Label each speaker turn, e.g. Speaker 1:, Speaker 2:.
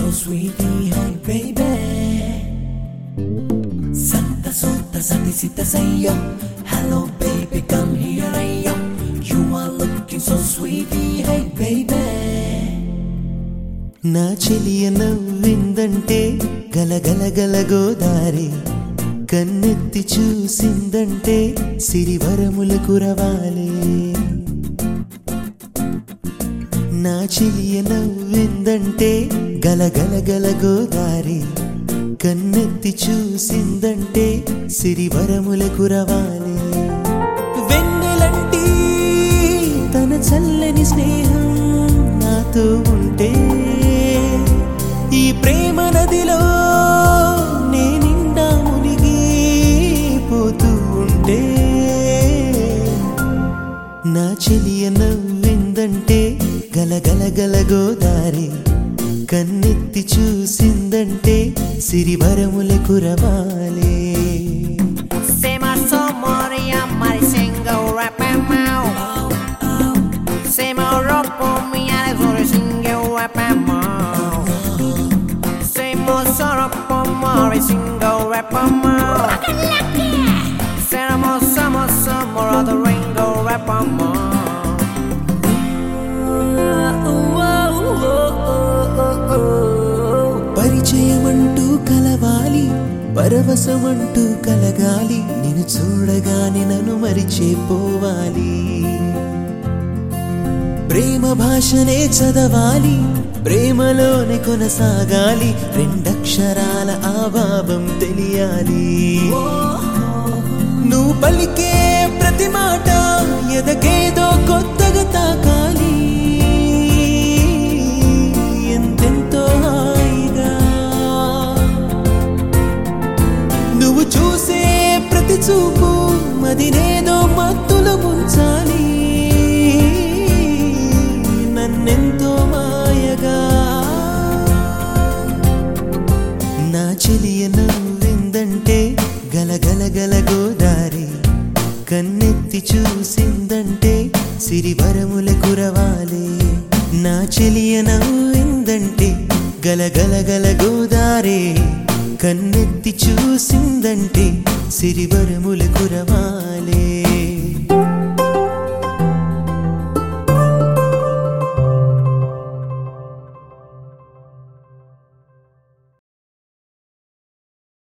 Speaker 1: sweetie, hey baby. Santa Sota Sati Sita Sayo. Hello baby, come here, ayo. You are looking so sweetie, hey baby.
Speaker 2: నా చెలియ నవ్విందంటే గలగల గల గోదారి కన్నెత్తి చూసిందంటే సిరివరముల కురవాలే నా చెలియ నవ్విందంటే గలగల గల గోదారి కన్నెత్తి చూసిందంటే సిరివరముల కురవాలే వెన్నెలంటి తన చల్లని స్నేహం నాతో ఉంటే ఈ ప్రేమ నదిలో నేనిండా మునిగి పోతూ ఉంటే నా చెలియ నవ్విందంటే గలగల గల గోదారి కన్నెత్తి చూసిందంటే సిరివరముల కురవాలే
Speaker 3: Se ma so moria mari singo rap and mau Se ma ropo mi ale zore singo rap and mau Se mo so ropo mari singo rap and mau Se na mo so mo so moro the ringo rap and mau
Speaker 2: పరిచయమంటూ కలవాలి పరవశమంటూ కలగాలి నిన్ను చూడగానే నన్ను మరిచేపోవాలి ప్రేమ భాషనే చదవాలి ప్రేమలోనే కొనసాగాలి రెండక్షరాల ఆభావం తెలియాలి నువ్వు పలికే ప్రతి మాట ఎదకేదో కొత్తగా తాకాలి ఎంతెంతో హాయిగా నువ్వు చూసే ప్రతి చూపు మదినేదో మత్తులో ముంచాలి నన్నెంతో మాయగా నా చెలియ నవ్విందంటే గలగల గల గోదారి కన్నెత్తి చూసిందంటే సిరివరముల కురవాలే నా చెలియ నవ్విందంటే గలగల గల గోదారే కన్నెత్తి చూసిందంటే సిరివరముల కురవాలే